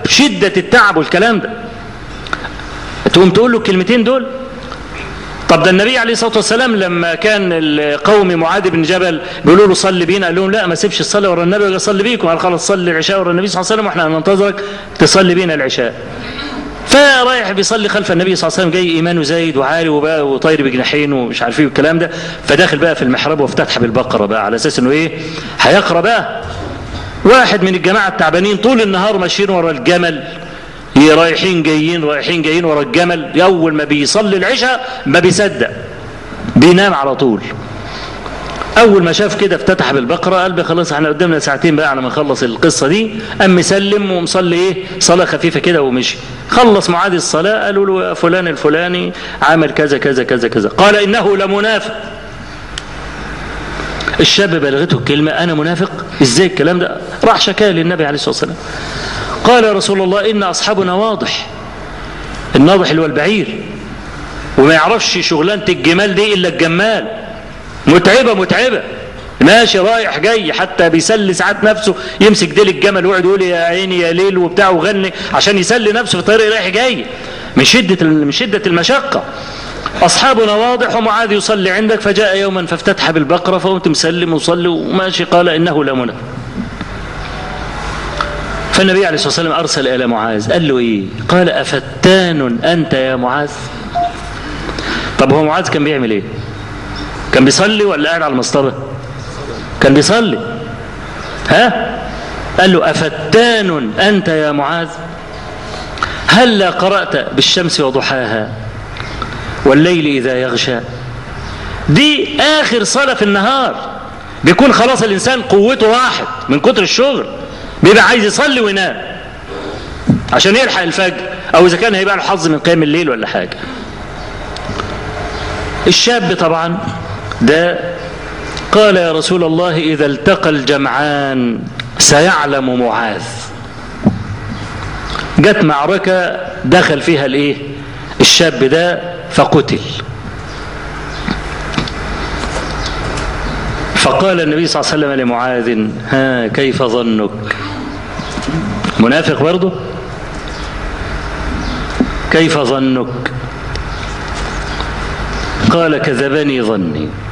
شدة التعب والكلام ده تقوم تقول له الكلمتين دول طب ده النبي عليه الصلاه والسلام لما كان القوم معاذ بن جبل بيقولوا له صلي بينا قال لهم لا ما سيبش الصلاه ورا النبي ولا صلي بيكم قال خلاص صلي العشاء ورا النبي صلى الله عليه وسلم واحنا هننتظرك تصلي بينا العشاء فرايح بيصلي خلف النبي صلى الله عليه وسلم جاي ايمانه زايد وعالي وبقى وطاير بجناحين ومش عارف ايه والكلام ده فداخل بقى في المحراب وافتتح بالبقره بقى على اساس انه ايه هيقرا بقى واحد من الجماعه التعبانين طول النهار ماشيين ورا الجمل رايحين جايين رايحين جايين ورا الجمل اول ما بيصلي العشاء ما بيصدق بينام على طول اول ما شاف كده افتتح بالبقره قال خلاص احنا قدامنا ساعتين بقى على ما نخلص القصه دي قام مسلم ومصلي ايه صلاه خفيفه كده ومشي خلص معاد الصلاه قالوا له يا فلان الفلاني عمل كذا كذا كذا كذا قال انه لمنافق الشاب بلغته الكلمه انا منافق ازاي الكلام ده راح شكاه للنبي عليه الصلاه والسلام قال يا رسول الله إن أصحابنا واضح الناضح اللي هو البعير وما يعرفش شغلانة الجمال دي إلا الجمال متعبة متعبة ماشي رايح جاي حتى بيسلي ساعات نفسه يمسك ديل الجمل ويقعد يقول يا عيني يا ليل وبتاع وغني عشان يسلي نفسه في طريق رايح جاي من شدة من شدة المشقة أصحابنا واضح ومعاذ يصلي عندك فجاء يوما فافتتح بالبقرة فقمت مسلم وصلي وماشي قال إنه لمنى فالنبي عليه الصلاة والسلام أرسل إلى معاذ قال له إيه قال أفتان أنت يا معاذ طب هو معاذ كان بيعمل إيه كان بيصلي ولا قاعد على المصطبة كان بيصلي ها قال له أفتان أنت يا معاذ هلا قرأت بالشمس وضحاها والليل إذا يغشى دي آخر صلاة في النهار بيكون خلاص الإنسان قوته راحت من كتر الشغل بيبقى عايز يصلي وينام عشان يلحق الفجر او اذا كان هيبقى له حظ من قيام الليل ولا حاجه الشاب طبعا ده قال يا رسول الله اذا التقى الجمعان سيعلم معاذ جت معركه دخل فيها الايه الشاب ده فقتل فقال النبي صلى الله عليه وسلم لمعاذ ها كيف ظنك منافق برضه كيف ظنك قال كذبني ظني